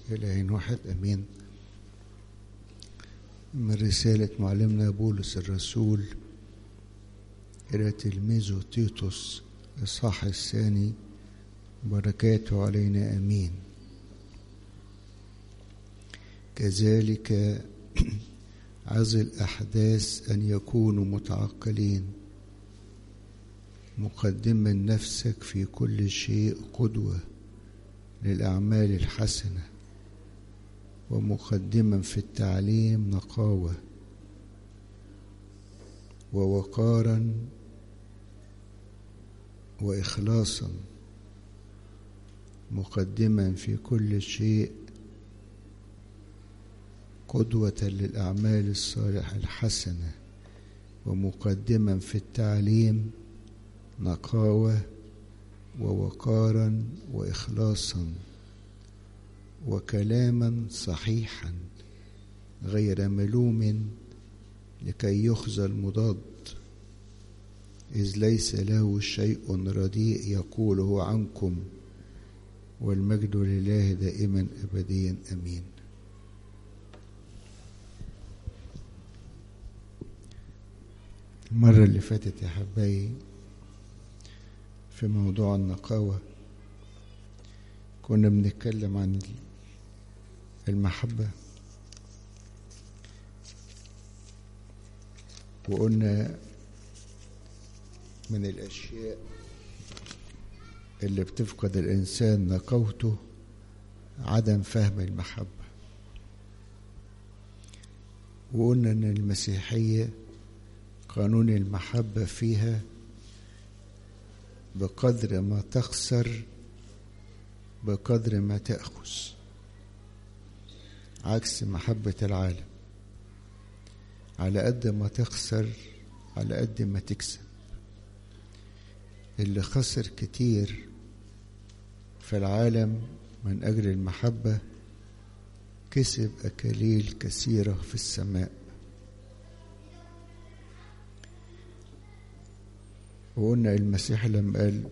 إله واحد أمين من رسالة معلمنا بولس الرسول إلى تلميذه تيتوس الإصحاح الثاني بركاته علينا أمين كذلك عز الأحداث أن يكونوا متعقلين مقدما نفسك في كل شيء قدوة للأعمال الحسنة ومقدما في التعليم نقاوة ووقارا وإخلاصا مقدما في كل شيء قدوة للأعمال الصالحة الحسنة ومقدما في التعليم نقاوة ووقارا وإخلاصا وكلاما صحيحا غير ملوم لكي يخزى المضاد إذ ليس له شيء رديء يقوله عنكم والمجد لله دائما أبديا أمين المرة اللي فاتت يا حبايبي في موضوع النقاوة كنا بنتكلم عن المحبة وقلنا من الأشياء اللي بتفقد الإنسان نقاوته عدم فهم المحبة وقلنا إن المسيحية قانون المحبة فيها بقدر ما تخسر بقدر ما تأخذ عكس محبة العالم على قد ما تخسر على قد ما تكسب اللي خسر كتير في العالم من أجل المحبة كسب أكاليل كثيرة في السماء وقلنا المسيح لما قال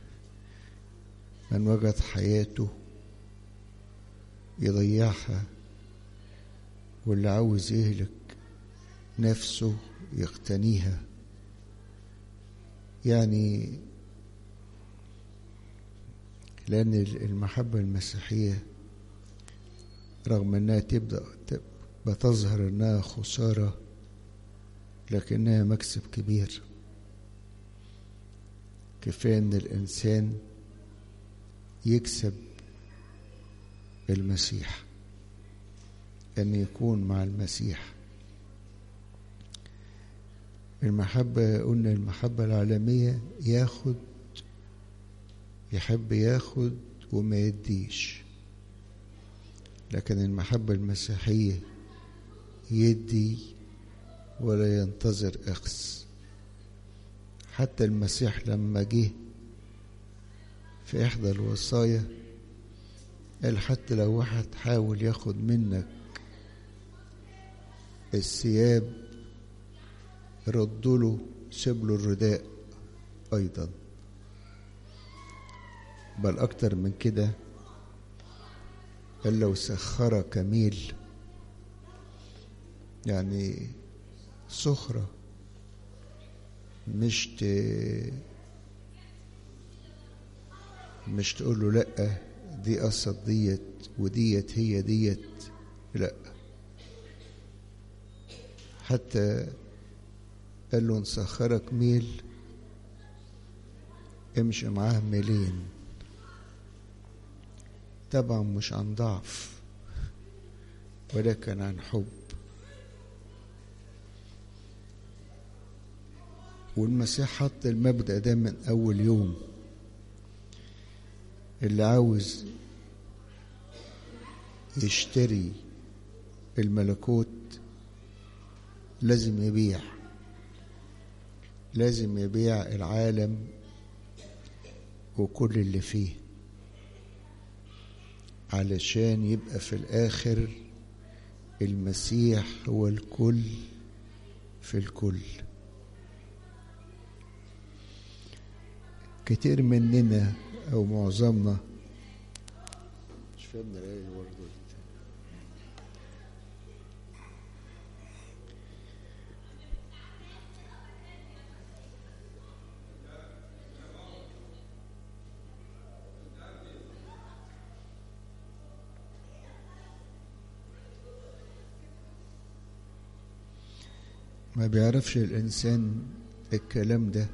من وجد حياته يضيعها واللي عاوز يهلك نفسه يقتنيها يعني لأن المحبة المسيحية رغم أنها تبدأ بتظهر أنها خسارة لكنها مكسب كبير كفاية أن الإنسان يكسب المسيح أن يكون مع المسيح المحبة قلنا المحبة العالمية ياخد يحب ياخد وما يديش لكن المحبة المسيحية يدي ولا ينتظر أخذ حتى المسيح لما جه في إحدى الوصايا قال حتى لو واحد حاول ياخد منك الثياب ردله سيب له الرداء أيضا بل أكتر من كده قال لو سخرك ميل يعني سخرة مش ت... مش تقول له لأ دي قصد ديت وديت هي ديت لأ حتى قال له نسخرك ميل امشي معاه ميلين طبعا مش عن ضعف ولكن عن حب والمسيح حط المبدأ ده من أول يوم اللي عاوز يشتري الملكوت لازم يبيع لازم يبيع العالم وكل اللي فيه علشان يبقى في الآخر المسيح هو الكل في الكل كتير مننا أو معظمنا مش فاهم الآية برضه ما بيعرفش الإنسان الكلام ده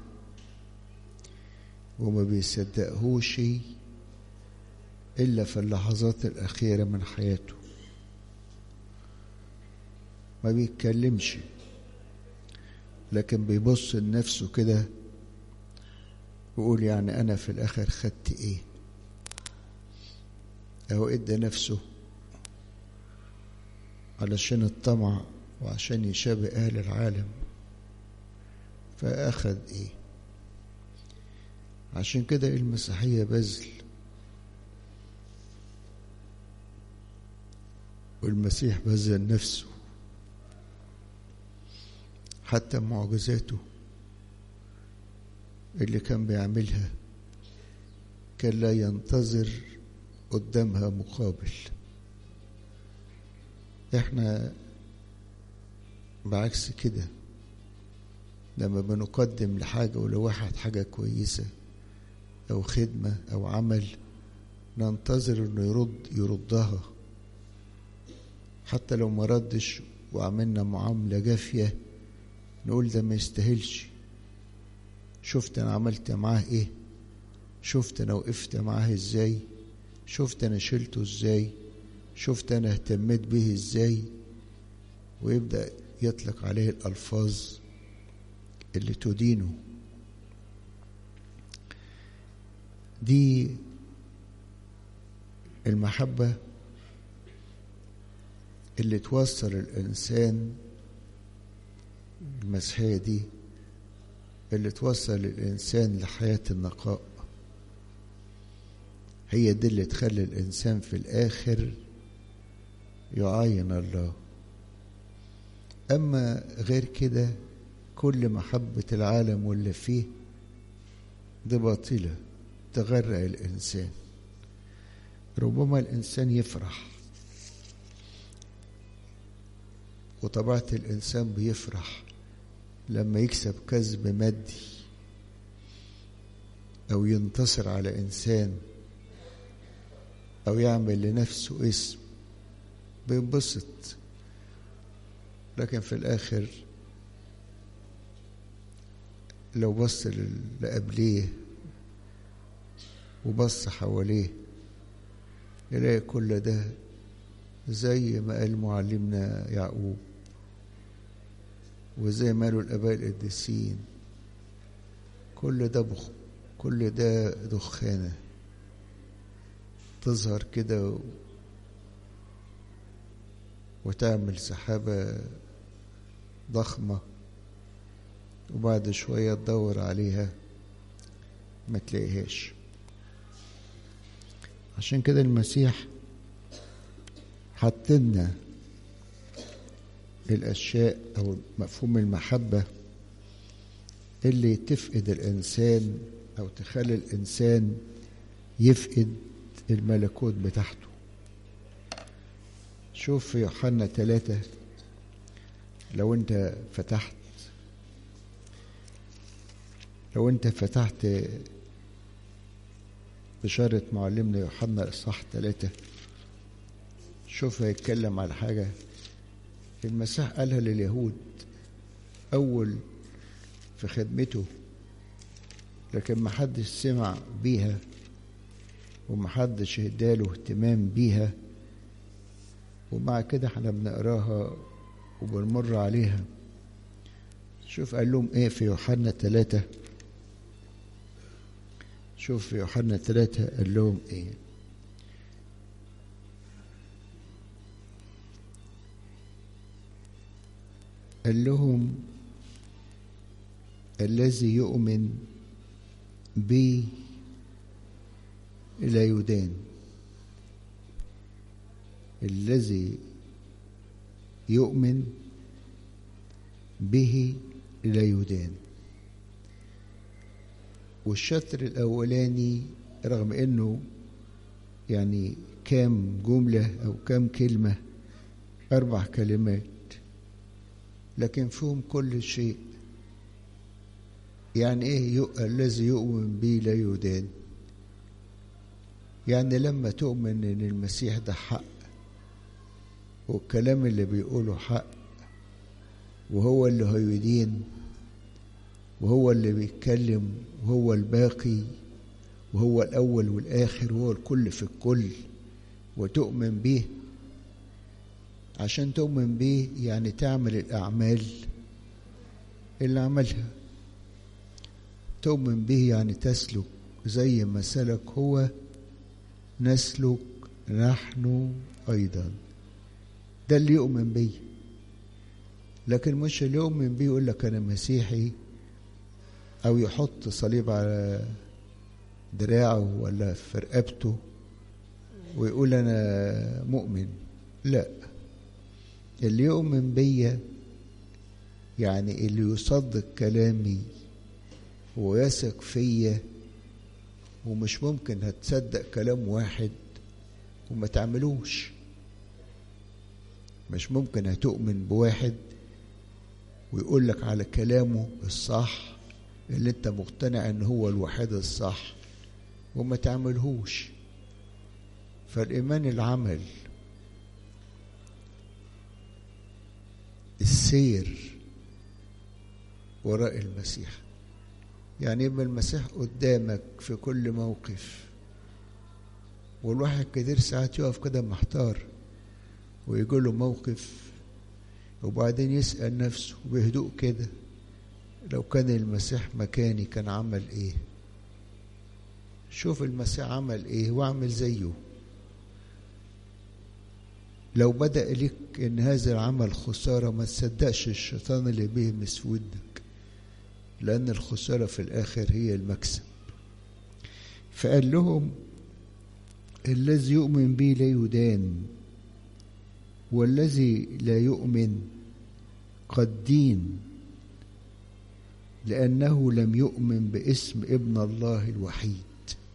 وما بيصدقهوش إلا في اللحظات الأخيرة من حياته ما بيتكلمش لكن بيبص لنفسه كده ويقول يعني أنا في الآخر خدت إيه أو إدى نفسه علشان الطمع وعشان يشابه أهل العالم فأخذ إيه عشان كده المسيحية بذل والمسيح بذل نفسه حتى معجزاته اللي كان بيعملها كان لا ينتظر قدامها مقابل احنا بعكس كده لما بنقدم لحاجة ولواحد حاجة كويسة أو خدمة أو عمل ننتظر إنه يرد يردها حتى لو ما ردش وعملنا معاملة جافية نقول ده ما يستاهلش شفت أنا عملت معاه إيه شفت أنا وقفت معاه إزاي شفت أنا شلته إزاي شفت أنا اهتميت به إزاي ويبدأ يطلق عليه الألفاظ اللي تدينه دي المحبة اللي توصل الإنسان المسيحية دي اللي توصل الإنسان لحياة النقاء هي دي اللي تخلي الإنسان في الآخر يعاين الله أما غير كده كل محبة العالم واللي فيه دي باطلة تغرق الإنسان ربما الإنسان يفرح وطبيعة الإنسان بيفرح لما يكسب كسب مادي أو ينتصر على إنسان أو يعمل لنفسه اسم بينبسط لكن في الآخر لو بص اللي قبليه وبص حواليه يلاقي كل ده زي ما قال معلمنا يعقوب وزي ما قالوا الآباء القديسين كل ده بخ كل ده دخانة تظهر كده وتعمل سحابة ضخمة وبعد شوية تدور عليها ما تلاقيهاش عشان كده المسيح حطلنا الأشياء أو مفهوم المحبة اللي تفقد الإنسان أو تخلي الإنسان يفقد الملكوت بتاعته شوف في يوحنا ثلاثة لو أنت فتحت لو أنت فتحت بشارة معلمنا يوحنا إصحاح ثلاثة شوف هيتكلم على حاجة المسيح قالها لليهود أول في خدمته لكن ما حدش سمع بيها وما حدش اداله اهتمام بيها ومع كده احنا بنقراها وبنمر عليها شوف قال لهم ايه في يوحنا ثلاثة شوف في يوحنا ثلاثة قال لهم ايه قال لهم الذي يؤمن بي لا يدان الذي يؤمن به لا يدان والشطر الأولاني رغم أنه يعني كام جملة أو كام كلمة أربع كلمات لكن فيهم كل شيء يعني ايه يؤ... الذي يؤمن بي لا يدان يعني لما تؤمن ان المسيح ده حق والكلام اللي بيقوله حق وهو اللي هيدين وهو اللي بيتكلم وهو الباقي وهو الأول والآخر وهو الكل في الكل وتؤمن به عشان تؤمن به يعني تعمل الأعمال اللي عملها تؤمن به يعني تسلك زي ما سلك هو نسلك نحن أيضا ده اللي يؤمن بيه لكن مش اللي يؤمن بيه يقول لك أنا مسيحي أو يحط صليب على دراعه ولا في رقبته ويقول أنا مؤمن لا اللي يؤمن بيا يعني اللي يصدق كلامي ويثق فيا ومش ممكن هتصدق كلام واحد وما تعملوش مش ممكن هتؤمن بواحد ويقول لك على كلامه الصح اللي انت مقتنع ان هو الوحيد الصح وما تعملهوش فالايمان العمل السير وراء المسيح يعني يبقى المسيح قدامك في كل موقف والواحد كتير ساعات يقف كده محتار ويجي له موقف وبعدين يسأل نفسه بهدوء كده لو كان المسيح مكاني كان عمل ايه شوف المسيح عمل ايه واعمل زيه لو بدأ لك ان هذا العمل خسارة ما تصدقش الشيطان اللي بيهمس في ودنك لأن الخسارة في الآخر هي المكسب فقال لهم الذي يؤمن بي لا يدان والذي لا يؤمن قد دين لأنه لم يؤمن باسم ابن الله الوحيد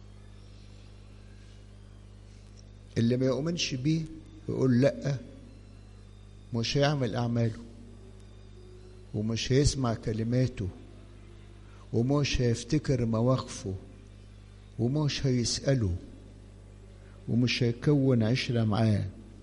اللي ما يؤمنش بيه يقول لأ مش هيعمل أعماله ومش هيسمع كلماته ومش هيفتكر مواقفه ومش هيسأله ومش هيكون عشرة معاه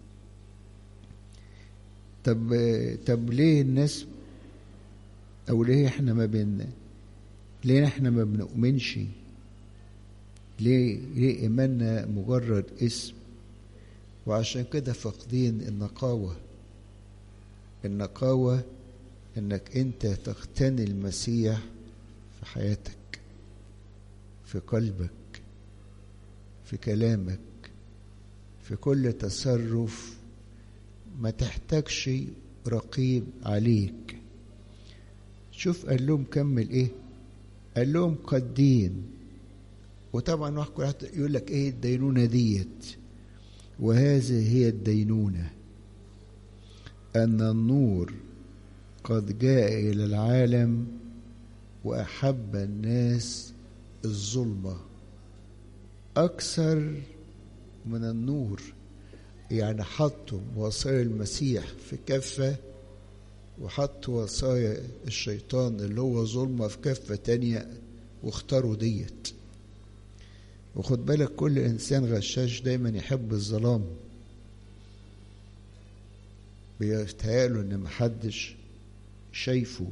طب طب ليه الناس او ليه احنا ما بن ليه احنا ما بنؤمنش ليه ليه ايماننا مجرد اسم وعشان كده فاقدين النقاوة النقاوة انك انت تقتني المسيح في حياتك في قلبك في كلامك في كل تصرف ما تحتاجش رقيب عليك شوف قال لهم كمل ايه قال لهم قد دين وطبعا واحد كل واحد يقول لك ايه الدينونة ديت وهذه هي الدينونة أن النور قد جاء إلى العالم وأحب الناس الظلمة أكثر من النور يعني حطوا وصايا المسيح في كفة وحطوا وصايا الشيطان اللي هو ظلمة في كفة تانية واختاروا ديت وخد بالك كل إنسان غشاش دايما يحب الظلام بيتهيأله إن محدش شايفه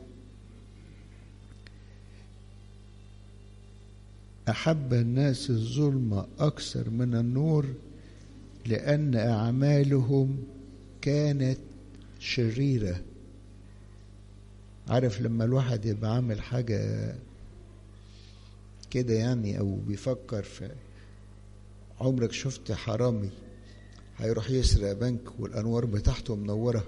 أحب الناس الظلم أكثر من النور لأن أعمالهم كانت شريرة عارف لما الواحد يبقى عامل حاجة كده يعني أو بيفكر في عمرك شفت حرامي هيروح يسرق بنك والأنوار بتاعته منورة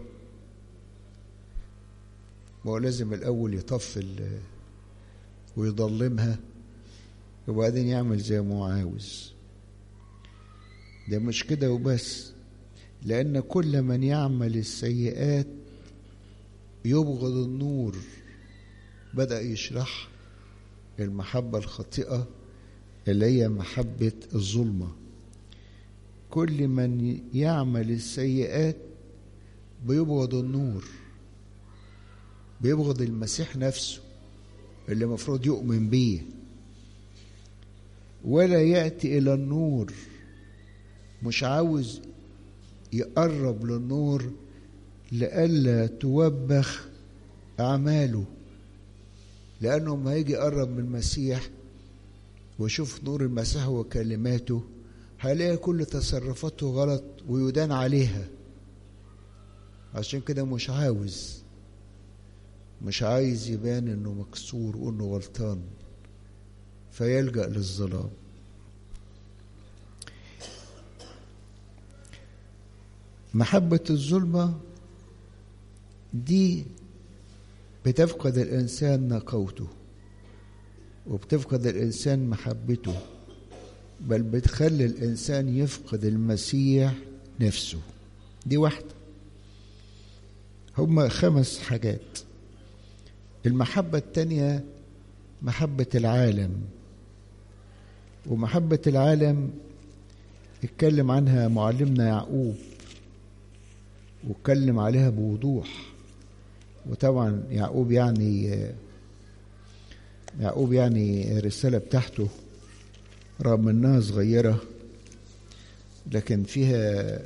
ما هو لازم الأول يطفي ويضلمها وبعدين يعمل زي ما هو عاوز ده مش كده وبس لأن كل من يعمل السيئات يبغض النور بدأ يشرح المحبة الخاطئة اللي هي محبة الظلمة كل من يعمل السيئات بيبغض النور بيبغض المسيح نفسه اللي المفروض يؤمن بيه ولا يأتي إلى النور مش عاوز يقرب للنور لئلا توبخ أعماله لأنه ما يجي يقرب من المسيح ويشوف نور المسيح وكلماته هيلاقي كل تصرفاته غلط ويدان عليها عشان كده مش عاوز مش عايز يبان انه مكسور وانه غلطان فيلجأ للظلام محبة الظلمة دي بتفقد الإنسان نقوته وبتفقد الإنسان محبته بل بتخلي الإنسان يفقد المسيح نفسه دي واحدة هما خمس حاجات المحبة التانية محبة العالم ومحبة العالم اتكلم عنها معلمنا يعقوب واتكلم عليها بوضوح وطبعا يعقوب يعني يعقوب يعني الرسالة بتاعته رغم انها صغيرة لكن فيها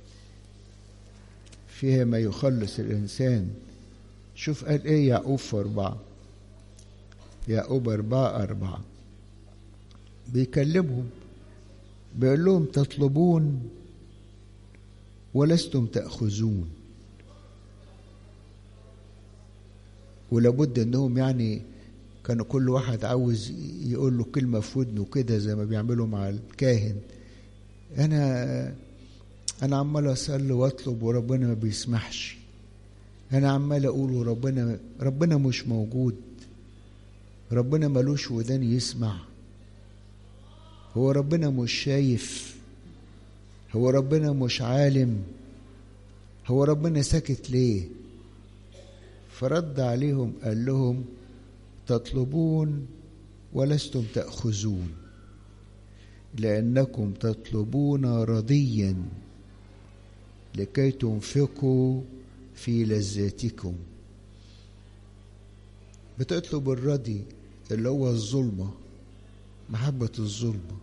فيها ما يخلص الإنسان شوف قال إيه يعقوب في أربعة يعقوب أربعة أربعة بيكلمهم بيقول لهم تطلبون ولستم تأخذون ولابد انهم يعني كانوا كل واحد عاوز يقول له كلمه في ودنه كده زي ما بيعملوا مع الكاهن انا انا عمال اصلي واطلب وربنا ما بيسمحش انا عمال اقول وربنا ربنا مش موجود ربنا ملوش ودان يسمع هو ربنا مش شايف هو ربنا مش عالم هو ربنا ساكت ليه فرد عليهم قال لهم تطلبون ولستم تأخذون لأنكم تطلبون رضيا لكي تنفقوا في لذاتكم بتطلب الرضي اللي هو الظلمة محبة الظلمة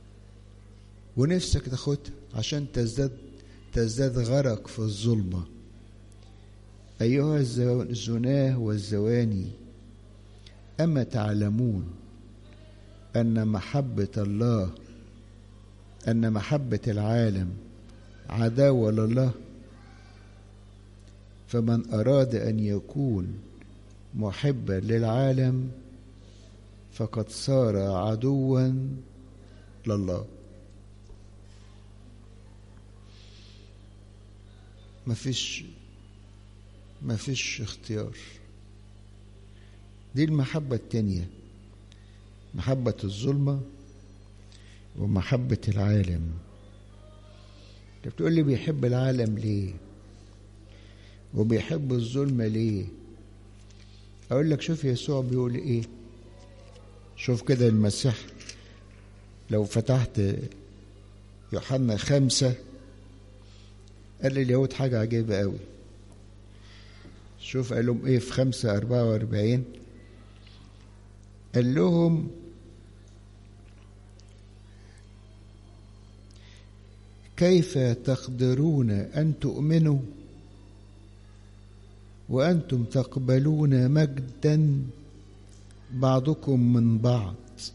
ونفسك تاخدها عشان تزداد تزداد غرق في الظلمة أيها الزناه والزواني أما تعلمون أن محبة الله أن محبة العالم عداوة لله فمن أراد أن يكون محبا للعالم فقد صار عدوا لله مفيش مفيش اختيار دي المحبة التانية محبة الظلمة ومحبة العالم انت بتقول لي بيحب العالم ليه وبيحب الظلمة ليه اقول لك شوف يسوع بيقول ايه شوف كده المسيح لو فتحت يوحنا خمسة قال لليهود حاجة عجيبة قوي شوف قال لهم ايه في خمسة أربعة وأربعين قال لهم كيف تقدرون أن تؤمنوا وأنتم تقبلون مجدا بعضكم من بعض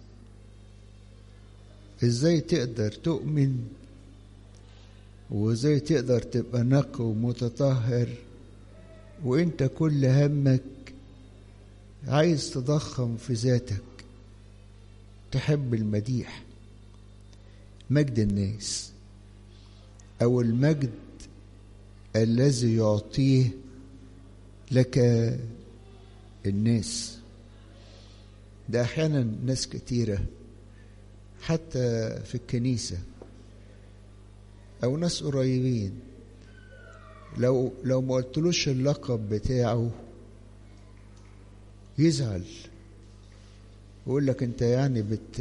ازاي تقدر تؤمن وازاي تقدر تبقى نقي ومتطهر وانت كل همك عايز تضخم في ذاتك تحب المديح مجد الناس او المجد الذي يعطيه لك الناس ده احيانا ناس كتيره حتى في الكنيسه او ناس قريبين لو لو ما قلتلوش اللقب بتاعه يزعل ويقول لك انت يعني بت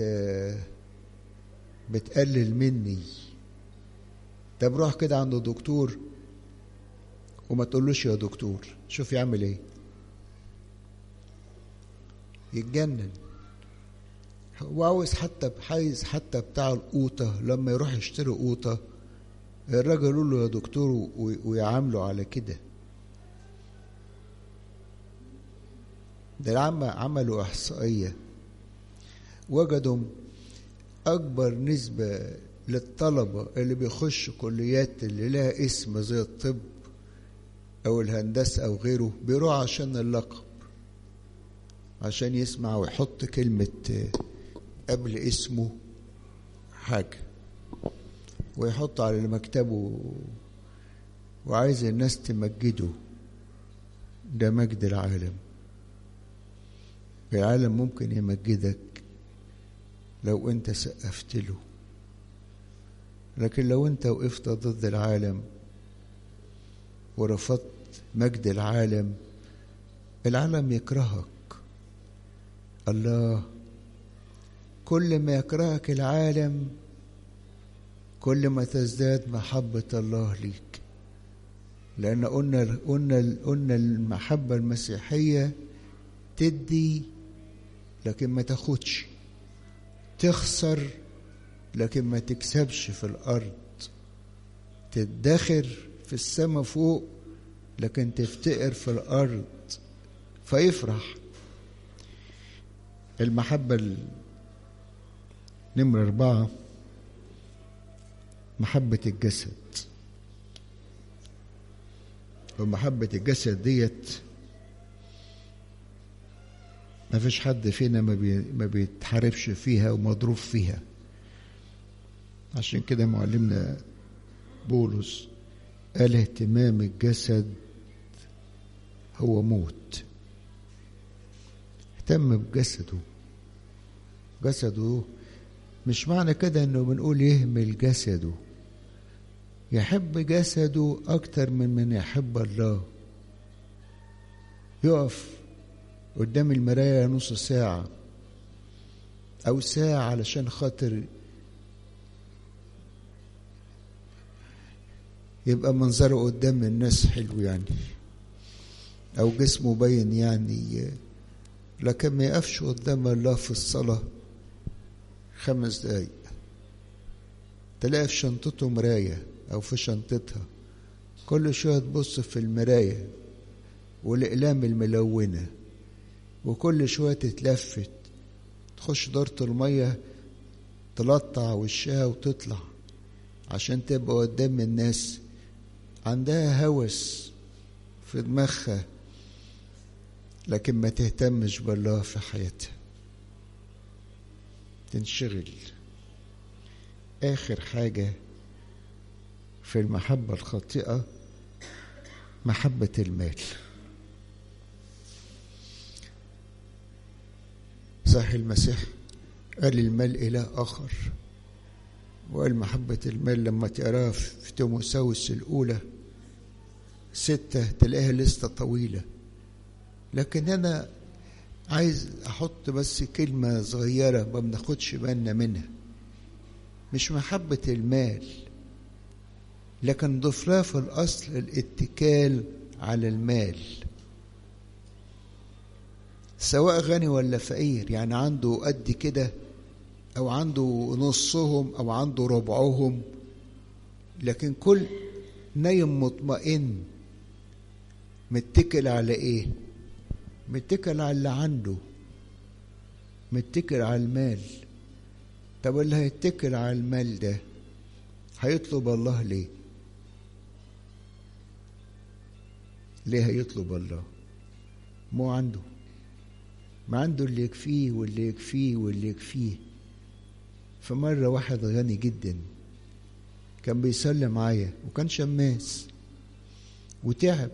بتقلل مني طب روح كده عند دكتور وما تقولوش يا دكتور شوف يعمل ايه يتجنن وعاوز حتى عايز حتى بتاع القوطة لما يروح يشتري قوطة الراجل يقول له يا دكتور ويعامله على كده ده العم عملوا إحصائية وجدوا أكبر نسبة للطلبة اللي بيخشوا كليات اللي لها اسم زي الطب أو الهندسة أو غيره بيروحوا عشان اللقب عشان يسمع ويحط كلمة قبل اسمه حاجة ويحط على مكتبه وعايز الناس تمجده ده مجد العالم العالم ممكن يمجدك لو انت سقفت له لكن لو انت وقفت ضد العالم ورفضت مجد العالم العالم يكرهك الله كل ما يكرهك العالم كل ما تزداد محبة الله ليك لأن قلنا قلنا قلنا المحبة المسيحية تدي لكن ما تاخدش تخسر لكن ما تكسبش في الأرض تدخر في السماء فوق لكن تفتقر في الأرض فيفرح المحبة نمرة أربعة محبة الجسد ومحبة الجسد ديت ما فيش حد فينا ما, بي ما بيتحاربش فيها ومضروب فيها عشان كده معلمنا بولس قال اهتمام الجسد هو موت اهتم بجسده جسده مش معنى كده انه بنقول يهمل جسده يحب جسده اكتر من من يحب الله يقف قدام المراية نص ساعة أو ساعة علشان خاطر يبقى منظره قدام الناس حلو يعني أو جسمه باين يعني لكن ما يقفش قدام الله في الصلاة خمس دقايق تلاقي في شنطته مراية أو في شنطتها كل شوية تبص في المراية والأقلام الملونة وكل شوية تتلفت تخش دورة المية تلطع وشها وتطلع عشان تبقى قدام الناس عندها هوس في دماغها لكن ما تهتمش بالله في حياتها تنشغل آخر حاجة في المحبة الخاطئة محبة المال صح المسيح قال المال إله آخر وقال محبة المال لما تقراها في تيموساوس الأولى ستة تلاقيها لستة طويلة لكن أنا عايز أحط بس كلمة صغيرة ما بناخدش بالنا منها مش محبة المال لكن ضف لها في الأصل الاتكال على المال سواء غني ولا فقير يعني عنده قد كده أو عنده نصهم أو عنده ربعهم لكن كل نايم مطمئن متكل على إيه؟ متكل على اللي عنده متكل على المال طب اللي هيتكل على المال ده هيطلب الله ليه؟ ليه هيطلب الله؟ مو عنده ما عنده اللي يكفيه واللي يكفيه واللي يكفيه فمرة واحد غني جدا كان بيصلي معايا وكان شماس وتعب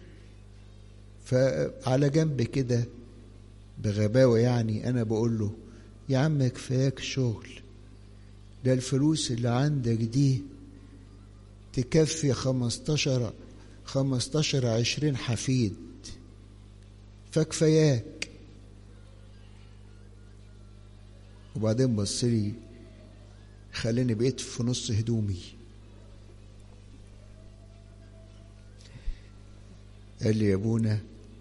فعلى جنب كده بغباوة يعني أنا بقول له يا عم كفاياك شغل ده الفلوس اللي عندك دي تكفي خمستاشر خمستاشر عشرين حفيد فكفاياك وبعدين بص لي خلاني بقيت في نص هدومي قال لي يا ابونا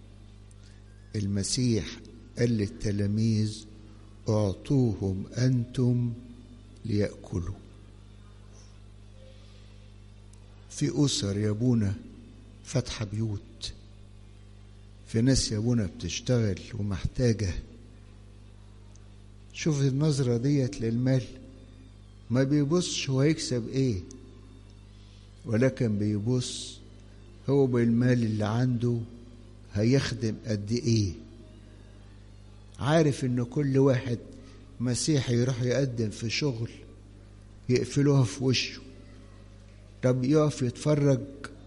المسيح قال للتلاميذ اعطوهم انتم ليأكلوا في أسر يا ابونا فاتحة بيوت في ناس يا ابونا بتشتغل ومحتاجة شوف النظرة ديت للمال ما بيبصش هو هيكسب ايه ولكن بيبص هو بالمال اللي عنده هيخدم قد ايه عارف ان كل واحد مسيحي يروح يقدم في شغل يقفلوها في وشه طب يقف يتفرج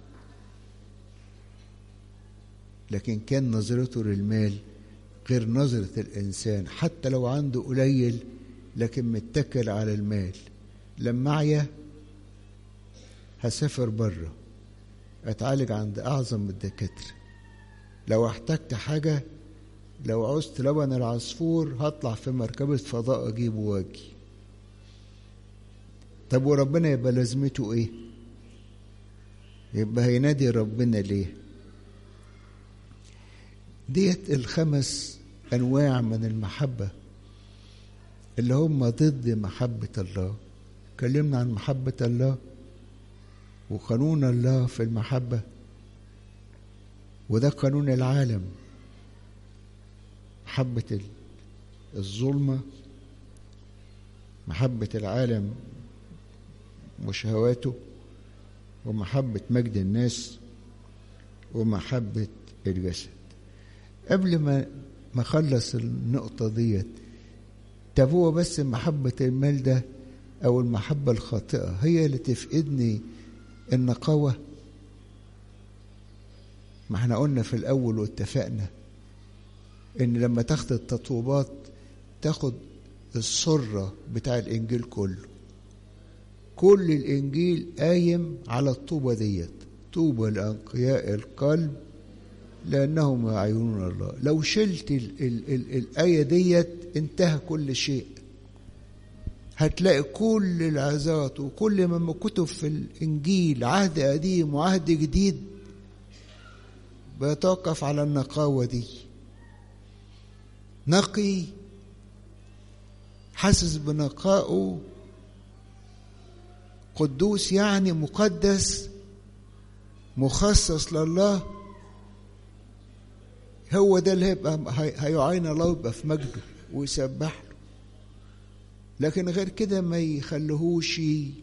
لكن كان نظرته للمال غير نظرة الإنسان حتى لو عنده قليل لكن متكل على المال لما معايا هسافر بره اتعالج عند اعظم الدكاتره لو احتجت حاجه لو عوزت لبن العصفور هطلع في مركبه فضاء اجيبه واجي طب وربنا يبقى لازمته ايه يبقى هينادي ربنا ليه ديت الخمس انواع من المحبه اللي هم ضد محبه الله اتكلمنا عن محبه الله وقانون الله في المحبة وده قانون العالم محبة الظلمة محبة العالم وشهواته ومحبة مجد الناس ومحبة الجسد قبل ما ما اخلص النقطة ديت طب هو بس محبة المال ده أو المحبة الخاطئة هي اللي تفقدني النقاوة ما احنا قلنا في الأول واتفقنا إن لما تاخد التطوبات تاخد السرة بتاع الإنجيل كله كل الإنجيل قايم على الطوبة ديت طوبى لأنقياء القلب لأنهم يعينون الله لو شلت ال ال ال الآية ديت انتهى كل شيء هتلاقي كل العظات وكل ما كتب في الإنجيل عهد قديم وعهد جديد بيتوقف على النقاوة دي نقي حاسس بنقائه قدوس يعني مقدس مخصص لله هو ده اللي هيبقى هيعين الله ويبقى في مجده ويسبح له لكن غير كده ما يخليهوش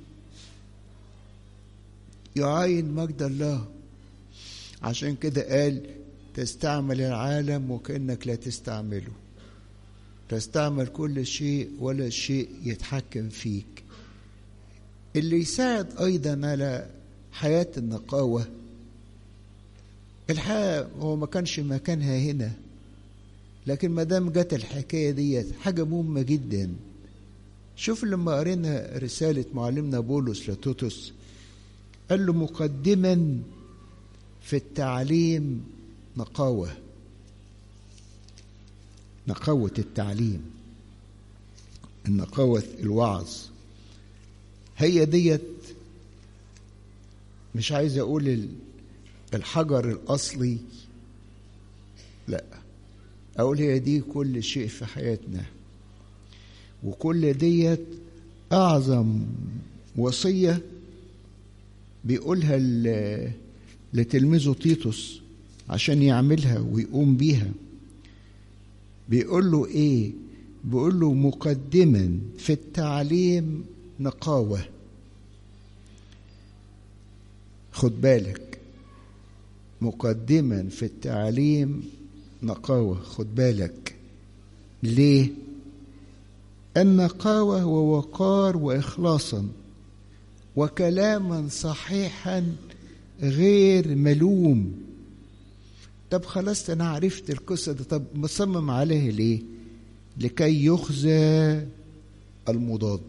يعاين مجد الله عشان كده قال تستعمل العالم وكأنك لا تستعمله تستعمل كل شيء ولا شيء يتحكم فيك اللي يساعد أيضا على حياة النقاوة الحياة هو ما كانش مكانها هنا لكن ما دام جت الحكاية ديت حاجة مهمة جدا شوف لما قرينا رسالة معلمنا بولس لتوتس قال له مقدما في التعليم نقاوة نقاوة التعليم النقاوة الوعظ هي ديت مش عايز اقول الحجر الاصلي لا اقول هي دي كل شيء في حياتنا وكل ديت اعظم وصيه بيقولها لتلميذه تيتوس عشان يعملها ويقوم بيها بيقول له ايه بيقول له مقدما في التعليم نقاوه خد بالك مقدما في التعليم نقاوه خد بالك ليه النقاوه ووقار واخلاصا وكلاما صحيحا غير ملوم طب خلاص انا عرفت القصه دي طب مصمم عليه ليه لكي يخزى المضاد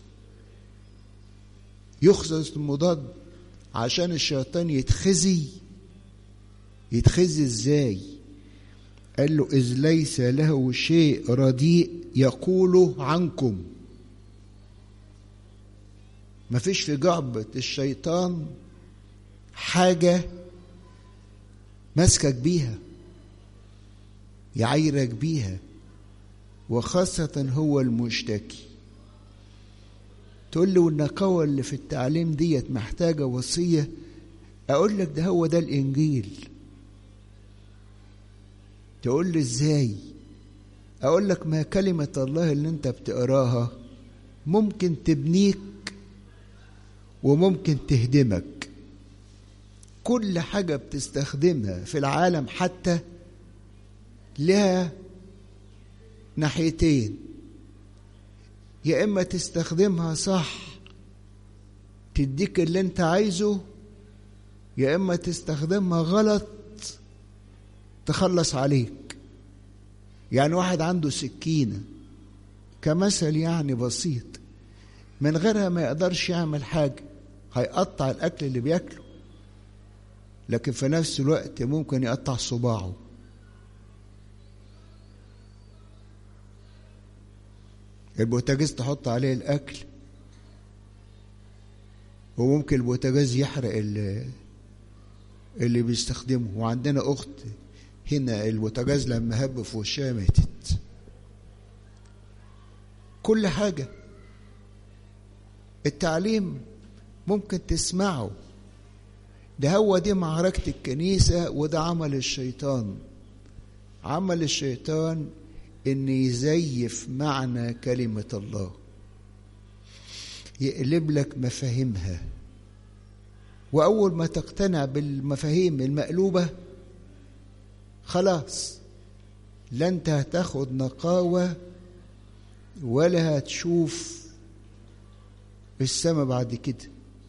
يخزى المضاد عشان الشيطان يتخزي يتخزي ازاي قال له اذ ليس له شيء رديء يقوله عنكم مفيش في جعبة الشيطان حاجة ماسكك بيها يعيرك بيها وخاصة هو المشتكي تقول لي والنقاوة اللي في التعليم ديت محتاجة وصية أقول لك ده هو ده الإنجيل تقول لي ازاي اقول لك ما كلمة الله اللي انت بتقراها ممكن تبنيك وممكن تهدمك كل حاجة بتستخدمها في العالم حتى لها ناحيتين يا إما تستخدمها صح تديك اللي انت عايزه يا إما تستخدمها غلط تخلص عليك يعني واحد عنده سكينة كمثل يعني بسيط من غيرها ما يقدرش يعمل حاجة هيقطع الأكل اللي بياكله لكن في نفس الوقت ممكن يقطع صباعه البوتاجاز تحط عليه الأكل وممكن البوتاجاز يحرق اللي, اللي بيستخدمه وعندنا أخت هنا البوتاجاز لما هب في وشها ماتت كل حاجة التعليم ممكن تسمعه ده هو دي معركة الكنيسة وده عمل الشيطان عمل الشيطان ان يزيف معنى كلمة الله يقلب لك مفاهيمها وأول ما تقتنع بالمفاهيم المقلوبة خلاص لا انت هتاخد نقاوة ولا هتشوف السماء بعد كده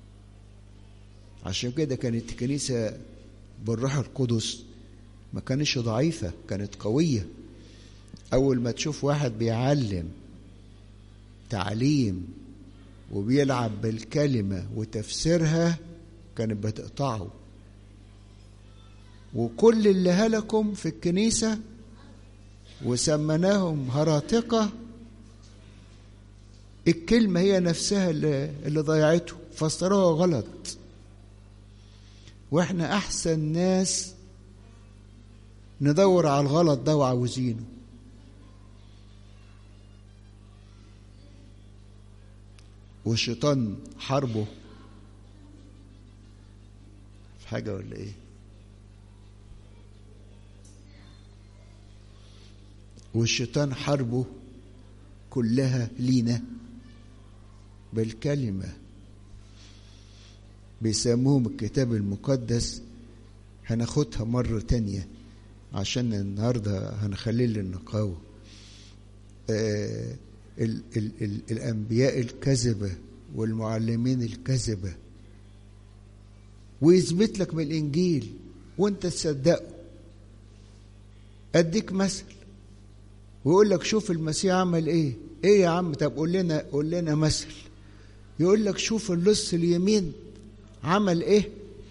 عشان كده كانت الكنيسة بالروح القدس ما كانتش ضعيفة كانت قوية أول ما تشوف واحد بيعلم تعليم وبيلعب بالكلمة وتفسيرها كانت بتقطعه وكل اللي هلكم في الكنيسة وسمناهم هراطقة الكلمة هي نفسها اللي, اللي ضيعته فسروها غلط واحنا احسن ناس ندور على الغلط ده وعاوزينه والشيطان حربه في حاجة ولا ايه والشيطان حربه كلها لينا بالكلمة بيسموهم الكتاب المقدس هناخدها مرة تانية عشان النهاردة هنخليه للنقاوة آه ال ال ال الأنبياء الكذبة والمعلمين الكذبة ويثبت لك من الإنجيل وأنت تصدقه أديك مثل ويقول لك شوف المسيح عمل إيه إيه يا عم طب قول لنا قول لنا مثل يقول لك شوف اللص اليمين عمل إيه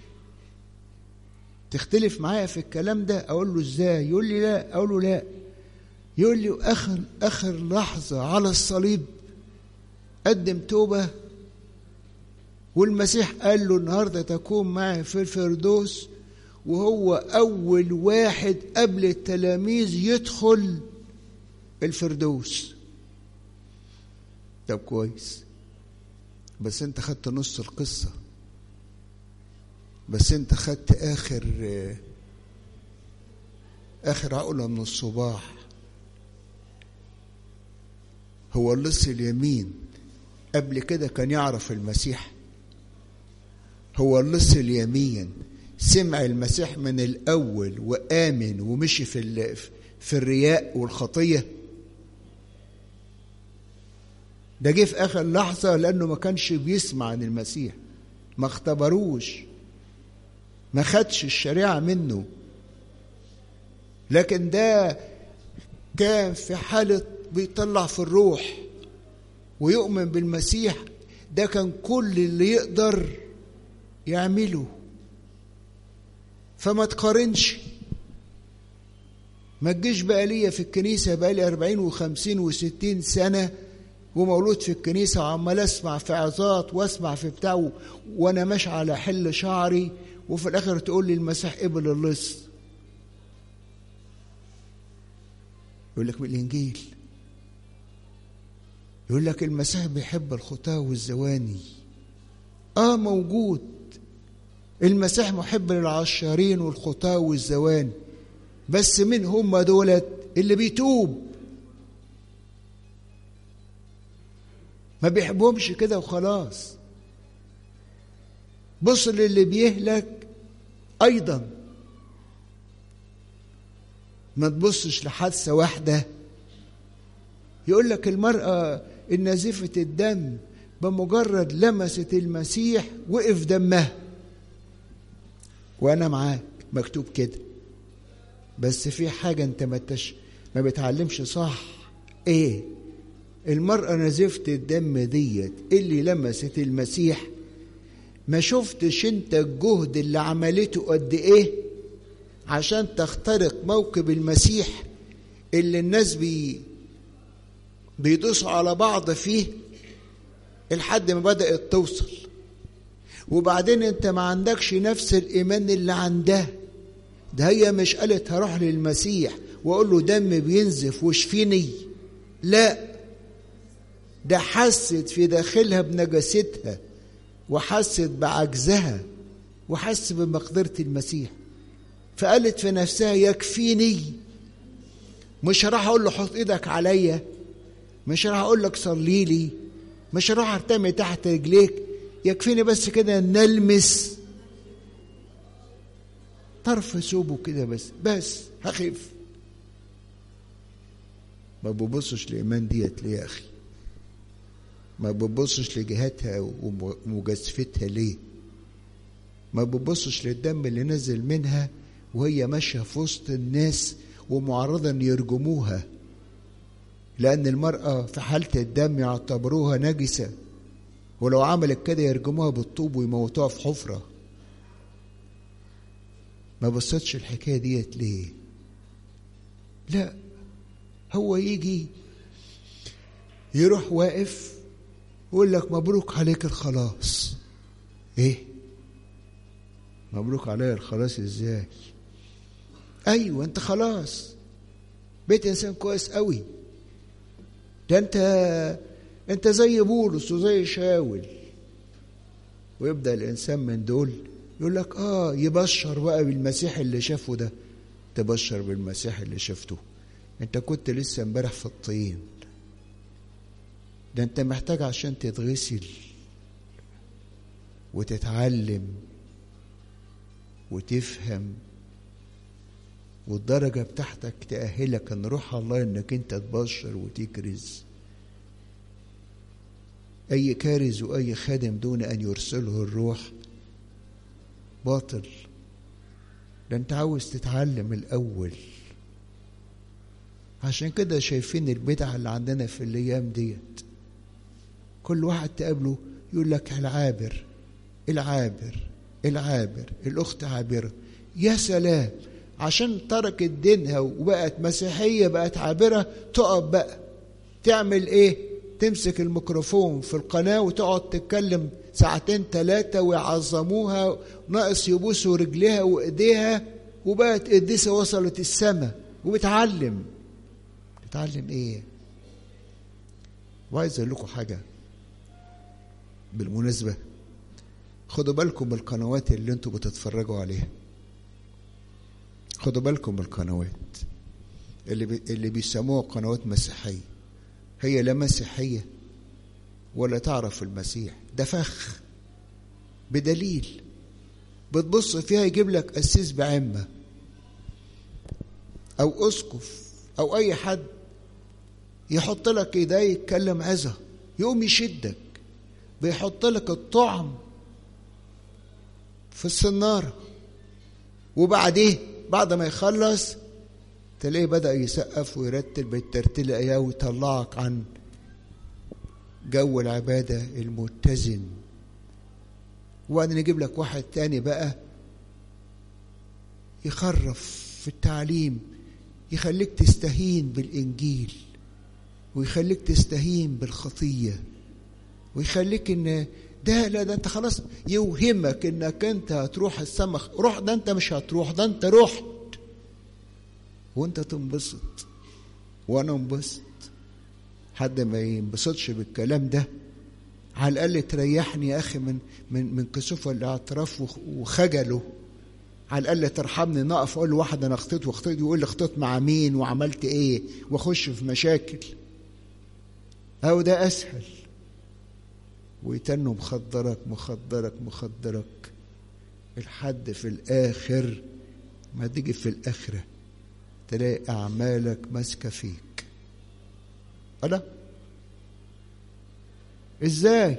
تختلف معايا في الكلام ده أقول له إزاي يقول لي لا أقول له لا يقول لي آخر آخر لحظة على الصليب قدم توبة والمسيح قال له النهارده تكون معي في الفردوس وهو أول واحد قبل التلاميذ يدخل الفردوس طب كويس بس انت خدت نص القصة بس انت خدت آخر آخر عقلة من الصباح هو اللص اليمين قبل كده كان يعرف المسيح هو اللص اليمين سمع المسيح من الأول وآمن ومشي في في الرياء والخطية ده جه في آخر لحظة لأنه ما كانش بيسمع عن المسيح ما اختبروش ما خدش الشريعة منه لكن ده كان في حالة بيطلع في الروح ويؤمن بالمسيح ده كان كل اللي يقدر يعمله فما تقارنش ما تجيش بقى ليا في الكنيسة بقى لي أربعين وخمسين وستين سنة ومولود في الكنيسة وعمال أسمع في عظات وأسمع في بتاع وأنا ماشي على حل شعري وفي الآخر تقول لي المسيح قبل اللص يقول لك من الإنجيل يقول لك المسيح بيحب الخطاة والزواني آه موجود المسيح محب للعشارين والخطاة والزواني بس من هم دولت اللي بيتوب ما بيحبهمش كده وخلاص بص للي بيهلك ايضا ما تبصش لحادثه واحده يقول لك المراه النازفه الدم بمجرد لمست المسيح وقف دمها وانا معاك مكتوب كده بس في حاجه انت ما تش ما بتعلمش صح ايه المرأة نزفة الدم ديت اللي لمست المسيح ما شفتش انت الجهد اللي عملته قد ايه عشان تخترق موكب المسيح اللي الناس بي بيدوسوا على بعض فيه لحد ما بدأت توصل وبعدين انت ما عندكش نفس الايمان اللي عندها ده هي مش قالت هروح للمسيح واقول له دم بينزف وشفيني لا ده حست في داخلها بنجاستها وحست بعجزها وحس بمقدرة المسيح فقالت في نفسها يكفيني مش راح اقول له حط ايدك عليا مش راح اقول لك صلي لي مش راح ارتمي تحت رجليك يكفيني بس كده نلمس طرف ثوبه كده بس بس هخف ما ببصش لإيمان ديت ليه يا أخي ما ببصش لجهاتها ومجازفتها ليه ما ببصش للدم اللي نزل منها وهي ماشية في وسط الناس ومعرضة أن يرجموها لأن المرأة في حالة الدم يعتبروها نجسة ولو عملت كده يرجموها بالطوب ويموتوها في حفرة ما بصتش الحكاية ديت ليه لا هو يجي يروح واقف ويقول لك مبروك عليك الخلاص ايه مبروك عليا الخلاص ازاي ايوه انت خلاص بقيت انسان كويس قوي ده انت انت زي بولس وزي شاول ويبدا الانسان من دول يقول لك اه يبشر بقى بالمسيح اللي شافه ده تبشر بالمسيح اللي شفته انت كنت لسه امبارح في الطين ده انت محتاج عشان تتغسل وتتعلم وتفهم والدرجة بتاعتك تأهلك ان روح الله انك انت تبشر وتكرز اي كارز واي خادم دون ان يرسله الروح باطل ده انت عاوز تتعلم الاول عشان كده شايفين البدعة اللي عندنا في الايام ديت كل واحد تقابله يقول لك العابر العابر العابر الاخت عابره يا سلام عشان تركت دينها وبقت مسيحيه بقت عابره تقف بقى تعمل ايه تمسك الميكروفون في القناه وتقعد تتكلم ساعتين ثلاثه ويعظموها ناقص يبوسوا رجليها وايديها وبقت قديسه وصلت السماء وبتعلم بتعلم ايه وعايز اقول لكم حاجه بالمناسبه خدوا بالكم من القنوات اللي انتوا بتتفرجوا عليها خدوا بالكم من القنوات اللي بي اللي بيسموها قنوات مسيحيه هي لا مسيحيه ولا تعرف المسيح ده فخ بدليل بتبص فيها يجيب لك قسيس بعمه او اسقف او اي حد يحط لك ايديه يتكلم عظه يقوم يشدك بيحط لك الطعم في السناره وبعديه بعد ما يخلص تلاقيه بدأ يسقف ويرتل بالترتيل اياه ويطلعك عن جو العبادة المتزن وبعدين يجيب لك واحد تاني بقى يخرف في التعليم يخليك تستهين بالإنجيل ويخليك تستهين بالخطية ويخليك ان ده لا ده انت خلاص يوهمك انك انت هتروح السما روح ده انت مش هتروح ده انت رحت وانت تنبسط وانا انبسط حد ما ينبسطش بالكلام ده على الاقل تريحني يا اخي من من من كسوف الاعتراف وخجله على الاقل ترحمني نقف اقول لواحد انا اخطيت واخطيت يقول لي اخطيت مع مين وعملت ايه واخش في مشاكل او ده اسهل ويتنوا مخدرك مخدرك مخدرك الحد في الاخر ما تيجي في الاخره تلاقي اعمالك ماسكه فيك انا ازاي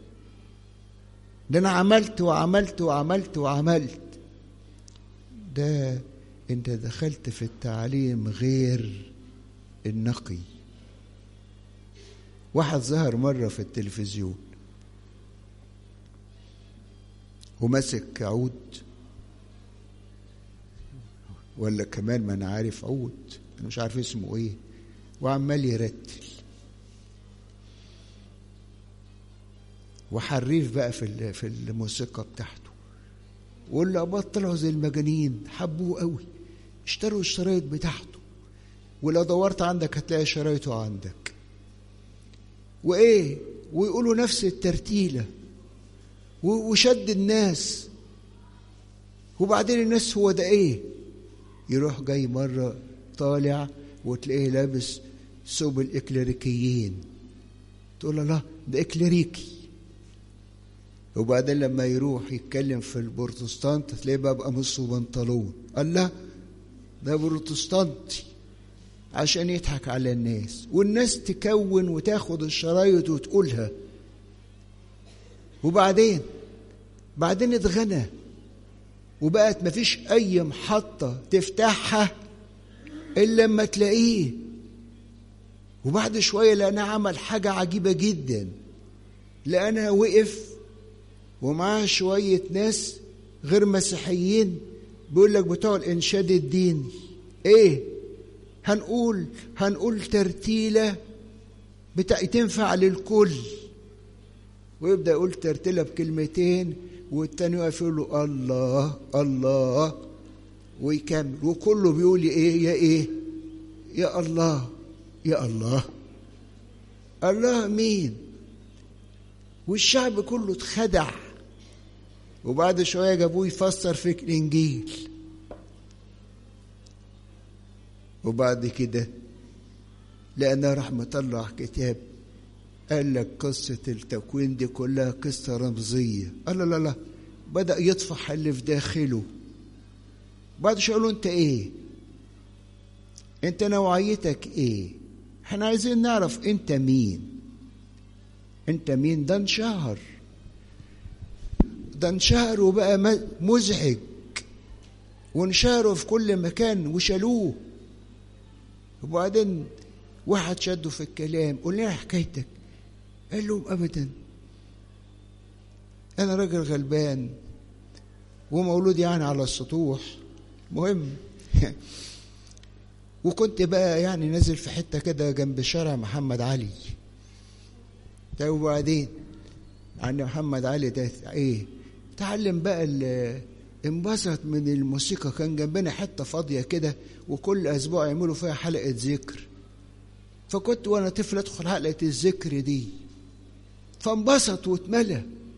ده انا عملت وعملت وعملت وعملت ده انت دخلت في التعليم غير النقي واحد ظهر مرة في التلفزيون ومسك عود ولا كمان ما انا عارف عود انا مش عارف اسمه ايه وعمال يرتل وحريف بقى في في الموسيقى بتاعته واللي اباط طلعوا زي المجانين حبوه قوي اشتروا الشرايط بتاعته ولو دورت عندك هتلاقي شرايطه عندك وايه ويقولوا نفس الترتيله وشد الناس وبعدين الناس هو ده ايه يروح جاي مره طالع وتلاقيه لابس ثوب الاكليريكيين تقول له لا ده اكليريكي وبعدين لما يروح يتكلم في البروتستانت تلاقيه بقى قميص وبنطلون قال لا ده بروتستانتي عشان يضحك على الناس والناس تكون وتاخد الشرايط وتقولها وبعدين بعدين اتغنى وبقت مفيش اي محطة تفتحها الا لما تلاقيه وبعد شوية لقينا عمل حاجة عجيبة جدا لقينا وقف ومعاه شوية ناس غير مسيحيين بيقول لك بتوع الإنشاد الديني إيه؟ هنقول هنقول ترتيلة بتاع تنفع للكل ويبدأ يقول ترتيلة بكلمتين والتاني يقف يقول له الله الله ويكمل وكله بيقول ايه يا ايه يا الله يا الله الله مين والشعب كله اتخدع وبعد شوية جابوه يفسر في الإنجيل وبعد كده لأنه راح مطلع كتاب قال لك قصة التكوين دي كلها قصة رمزية قال لا لا لا بدأ يطفح اللي في داخله بعد شوية له أنت إيه؟ أنت نوعيتك إيه؟ احنا عايزين نعرف أنت مين؟ أنت مين؟ ده انشهر ده انشهر وبقى مزعج وانشهروا في كل مكان وشالوه وبعدين واحد شده في الكلام قول لنا حكايتك قال لهم ابدا انا راجل غلبان ومولود يعني على السطوح مهم وكنت بقى يعني نازل في حته كده جنب شارع محمد علي ده وبعدين عن محمد علي ده ايه تعلم بقى انبسط من الموسيقى كان جنبنا حته فاضيه كده وكل اسبوع يعملوا فيها حلقه ذكر فكنت وانا طفل ادخل حلقه الذكر دي فانبسط واتملى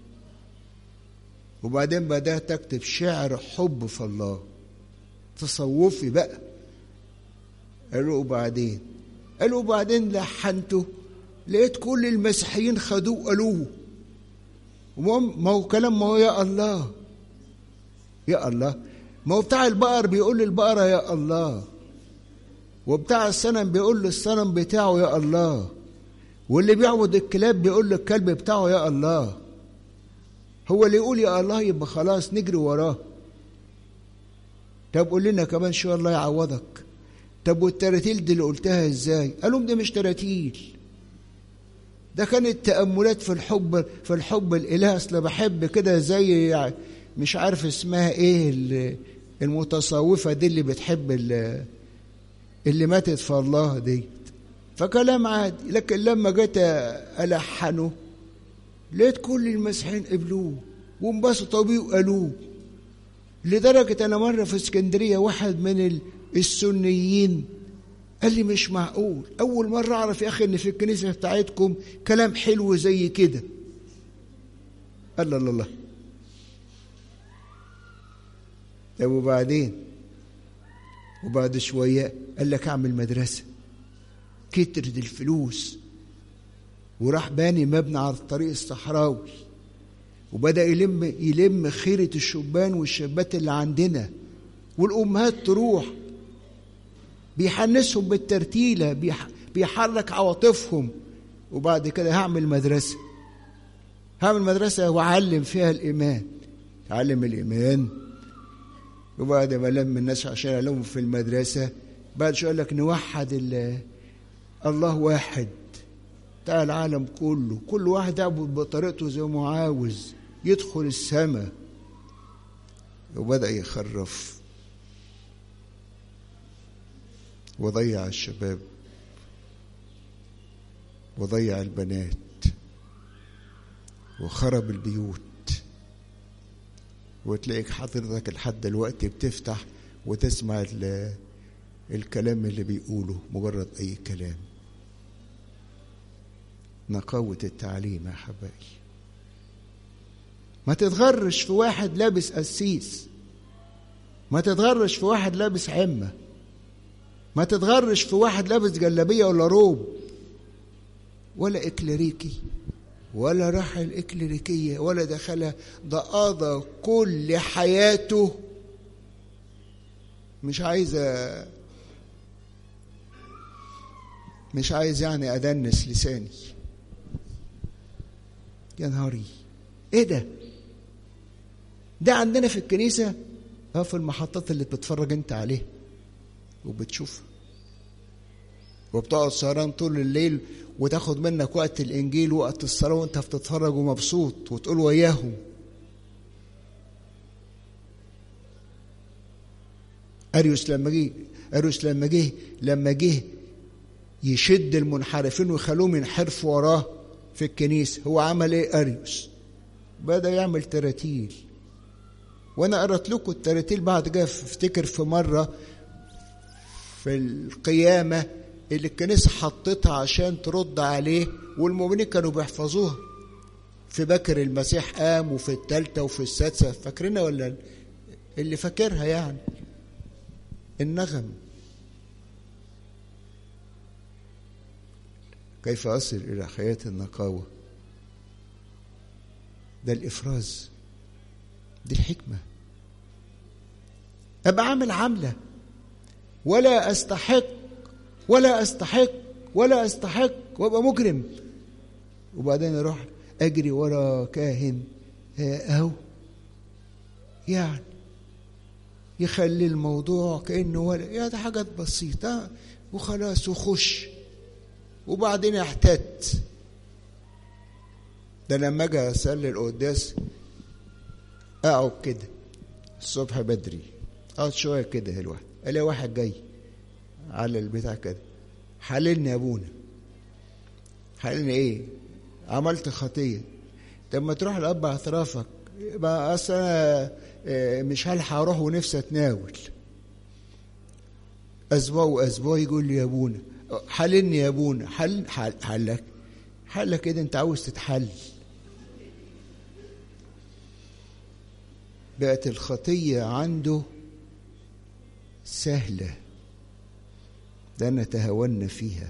وبعدين بدات اكتب شعر حب في الله تصوفي بقى قالوا وبعدين قالوا وبعدين لحنته لقيت كل المسيحيين خدوه قالوه ما هو كلام ما هو يا الله يا الله ما هو بتاع البقر بيقول للبقرة يا الله وبتاع الصنم بيقول للصنم بتاعه يا الله واللي بيعبد الكلاب بيقول للكلب بتاعه يا الله هو اللي يقول يا الله يبقى خلاص نجري وراه طب قول لنا كمان شو الله يعوضك طب والتراتيل دي اللي قلتها ازاي قالوا ده مش تراتيل ده كانت تأملات في الحب في الحب الإله أصل بحب كده زي يعني مش عارف اسمها إيه المتصوفة دي اللي بتحب اللي, اللي ماتت في الله دي فكلام عادي لكن لما جيت ألحنه لقيت كل المسيحيين قبلوه وانبسطوا بيه وقالوه لدرجة أنا مرة في اسكندرية واحد من السنيين قال لي مش معقول أول مرة أعرف يا أخي إن في الكنيسة بتاعتكم كلام حلو زي كده الله الله الله طب وبعدين وبعد شوية قال لك أعمل مدرسة كترت الفلوس وراح باني مبنى على الطريق الصحراوي وبدأ يلم يلم خيرة الشبان والشابات اللي عندنا والأمهات تروح بيحنسهم بالترتيلة بيح بيحرك عواطفهم وبعد كده هعمل مدرسة هعمل مدرسة وأعلم فيها الإيمان أعلم الإيمان وبعد ما لم الناس عشان أعلمهم في المدرسة بعد شوية قال لك نوحد الله واحد بتاع العالم كله كل واحد يعبد بطريقته زي ما عاوز يدخل السماء وبدأ يخرف وضيع الشباب وضيع البنات وخرب البيوت وتلاقيك حضرتك لحد دلوقتي بتفتح وتسمع الكلام اللي بيقوله مجرد أي كلام نقاوة التعليم يا حبايبي ما تتغرش في واحد لابس قسيس ما تتغرش في واحد لابس عمة ما تتغرش في واحد لابس جلابية ولا روب ولا إكليريكي ولا راح الإكليريكية ولا دخلها ده قضى كل حياته مش عايز مش عايز يعني أدنس لساني يا نهاري ايه ده ده عندنا في الكنيسة اه في المحطات اللي بتتفرج انت عليها وبتشوفها وبتقعد سهران طول الليل وتاخد منك وقت الانجيل وقت الصلاه وانت بتتفرج ومبسوط وتقول وياهم اريوس لما جه اريوس لما جه لما جه يشد المنحرفين ويخلوهم ينحرفوا وراه في الكنيسه هو عمل ايه اريوس بدا يعمل تراتيل وانا قرأت لكم التراتيل بعد كده افتكر في مره في القيامه اللي الكنيسة حطتها عشان ترد عليه والمؤمنين كانوا بيحفظوها في بكر المسيح قام وفي التالتة وفي السادسة فاكرينها ولا اللي فاكرها يعني النغم كيف أصل إلى حياة النقاوة ده الإفراز دي الحكمة أبقى عامل عاملة ولا أستحق ولا استحق ولا استحق وابقى مجرم وبعدين اروح اجري ورا كاهن اهو يعني يخلي الموضوع كانه ولا يا ده حاجات بسيطه وخلاص وخش وبعدين احتت ده لما اجي اصلي القداس اقعد كده الصبح بدري اقعد شويه كده الواحد الاقي واحد جاي على البتاع كده حللني يا ابونا حللني ايه عملت خطيه طب ما تروح لاب اعترافك ما اصل انا مش هلحق اروح ونفسي اتناول اسبوع واسبوع يقول لي يا ابونا حللني يا ابونا حل حل حلك حلك كده انت عاوز تتحل بقت الخطيه عنده سهله ده نتهاون فيها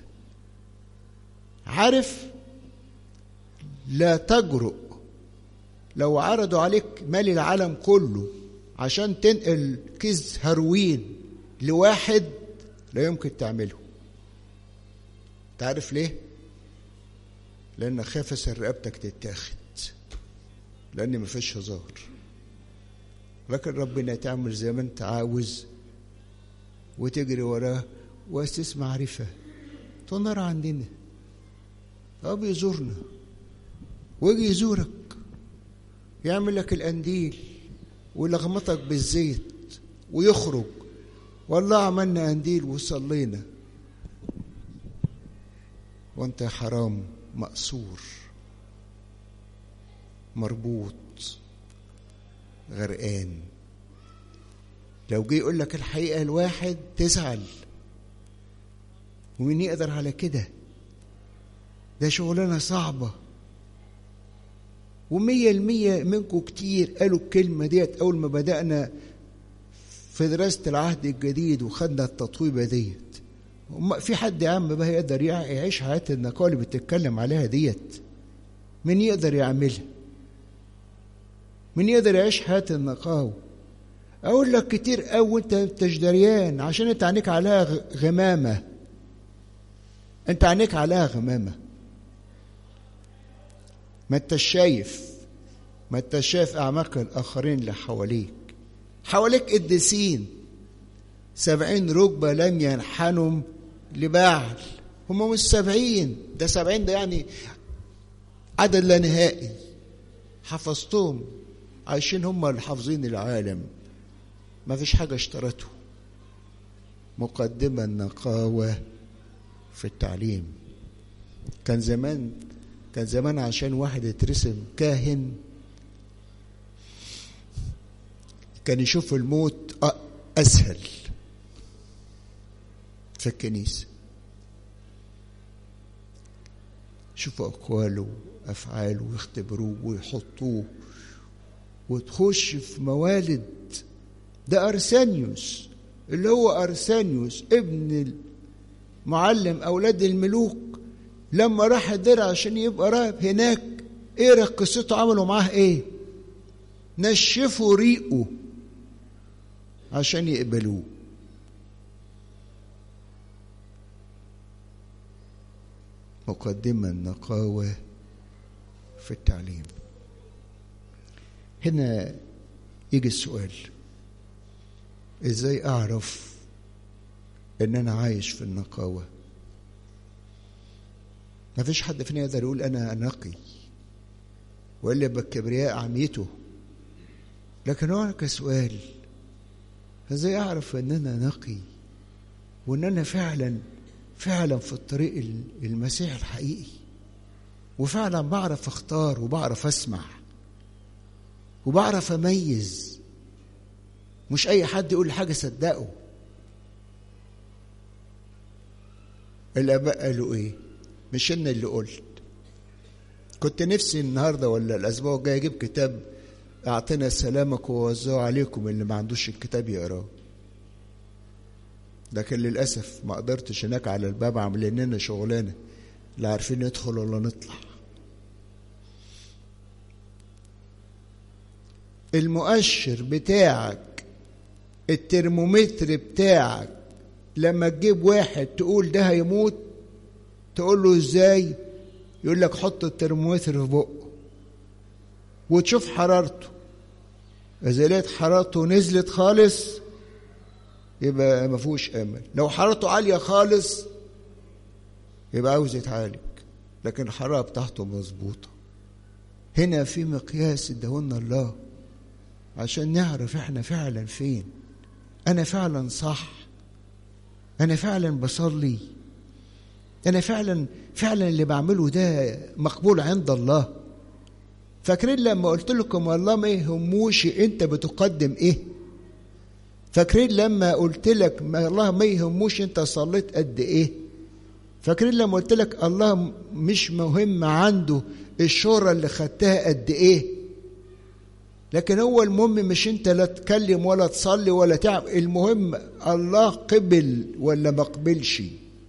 عارف لا تجرؤ لو عرضوا عليك مال العالم كله عشان تنقل كيس هروين لواحد لا يمكن تعمله تعرف ليه لان خافس رقبتك تتاخد لان مفيش هزار لكن ربنا تعمل زي ما انت عاوز وتجري وراه واسس معرفه تنار عندنا اه بيزورنا ويجي يزورك يعمل لك القنديل ويلغمطك بالزيت ويخرج والله عملنا قنديل وصلينا وانت حرام مأسور مربوط غرقان لو جه يقول لك الحقيقة الواحد تزعل ومين يقدر على كده ده شغلانة صعبة ومية المية منكم كتير قالوا الكلمة ديت أول ما بدأنا في دراسة العهد الجديد وخدنا التطويبة ديت في حد يا عم بقى يقدر يعيش حياة النقاة اللي بتتكلم عليها ديت مين يقدر يعملها مين يقدر يعيش حياة النقاوة أقول لك كتير قوي أنت أنتش دريان عشان أنت عينيك عليها غمامة أنت عينيك عليها غمامة ما أنتش شايف ما أنتش شايف أعماق الآخرين اللي حواليك حواليك قديسين سبعين ركبة لم ينحنوا لبعل هم مش سبعين ده سبعين ده يعني عدد لا نهائي حفظتهم عايشين هم اللي حافظين العالم ما فيش حاجة اشترته مقدمة النقاوة في التعليم كان زمان كان زمان عشان واحد يترسم كاهن كان يشوف الموت أسهل في الكنيسة شوفوا أقواله أفعاله ويختبروه ويحطوه وتخش في موالد ده أرسانيوس اللي هو أرسانيوس ابن معلم أولاد الملوك لما راح الدرع عشان يبقى راهب هناك ايه قصته عملوا معاه ايه نشفوا ريقه عشان يقبلوه مقدمة النقاوة في التعليم هنا يجي السؤال ازاي اعرف ان انا عايش في النقاوة ما فيش حد فينا يقدر يقول انا نقي والا بالكبرياء عميته لكن هو كسؤال ازاي اعرف ان انا نقي وان انا فعلا فعلا في الطريق المسيح الحقيقي وفعلا بعرف اختار وبعرف اسمع وبعرف اميز مش اي حد يقول حاجه صدقه الاباء قالوا ايه مش انا اللي قلت كنت نفسي النهارده ولا الاسبوع الجاي اجيب كتاب اعطنا سلامك ووزعه عليكم اللي ما عندوش الكتاب يقراه لكن للاسف ما قدرتش هناك على الباب عاملين لنا شغلانه لا عارفين ندخل ولا نطلع المؤشر بتاعك الترمومتر بتاعك لما تجيب واحد تقول ده هيموت تقول له ازاي يقول لك حط الترمومتر في بقه وتشوف حرارته اذا لقيت حرارته نزلت خالص يبقى ما فيهوش امل لو حرارته عاليه خالص يبقى عاوز يتعالج لكن الحراره بتاعته مظبوطه هنا في مقياس ادهولنا الله عشان نعرف احنا فعلا فين انا فعلا صح انا فعلا بصلي انا فعلا فعلا اللي بعمله ده مقبول عند الله فاكرين لما قلت لكم والله ما يهموش انت بتقدم ايه فاكرين لما قلت لك ما الله ما يهموش انت صليت قد ايه فاكرين لما قلت لك الله مش مهم عنده الشهرة اللي خدتها قد ايه لكن هو المهم مش انت لا تكلم ولا تصلي ولا تعب المهم الله قبل ولا ما قبلش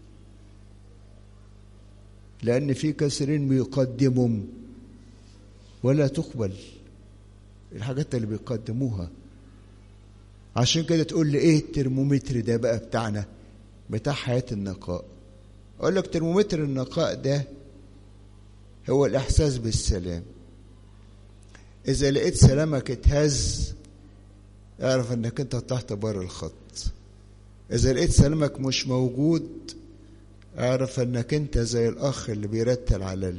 لان في كثيرين بيقدموا ولا تقبل الحاجات اللي بيقدموها عشان كده تقول لي ايه الترمومتر ده بقى بتاعنا بتاع حياة النقاء اقول لك ترمومتر النقاء ده هو الاحساس بالسلام اذا لقيت سلامك اتهز اعرف انك انت تحت بر الخط اذا لقيت سلامك مش موجود اعرف انك انت زي الاخ اللي بيرتل على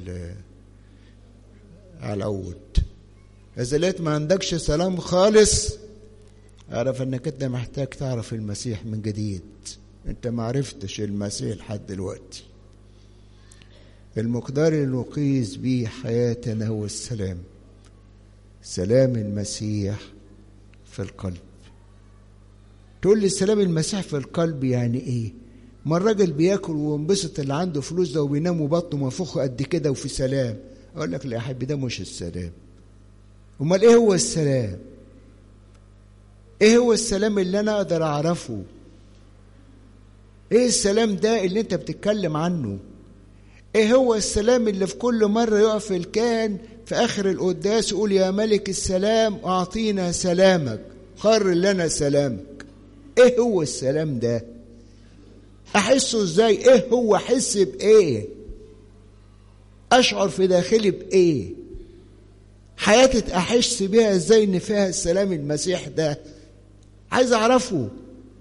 على العود اذا لقيت ما عندكش سلام خالص اعرف انك انت محتاج تعرف المسيح من جديد انت ما عرفتش المسيح لحد دلوقتي المقدار اللي نقيس بيه حياتنا هو السلام سلام المسيح في القلب تقول لي سلام المسيح في القلب يعني ايه ما الراجل بياكل وينبسط اللي عنده فلوس ده وبينام وبطنه منفوخه قد كده وفي سلام اقول لك لا يا حبيبي ده مش السلام امال ايه هو السلام ايه هو السلام اللي انا اقدر اعرفه ايه السلام ده اللي انت بتتكلم عنه ايه هو السلام اللي في كل مرة يقف الكاهن في اخر القداس يقول يا ملك السلام اعطينا سلامك قرر لنا سلامك ايه هو السلام ده احسه ازاي ايه هو احس بايه اشعر في داخلي بايه حياتي احس بيها ازاي ان فيها السلام المسيح ده عايز اعرفه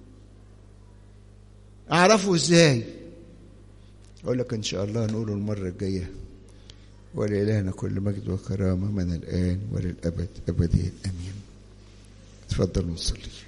اعرفه ازاي اقول لك ان شاء الله نقوله المره الجايه ولإلهنا كل مجد وكرامه من الان وللابد ابدين امين تفضلوا نصلي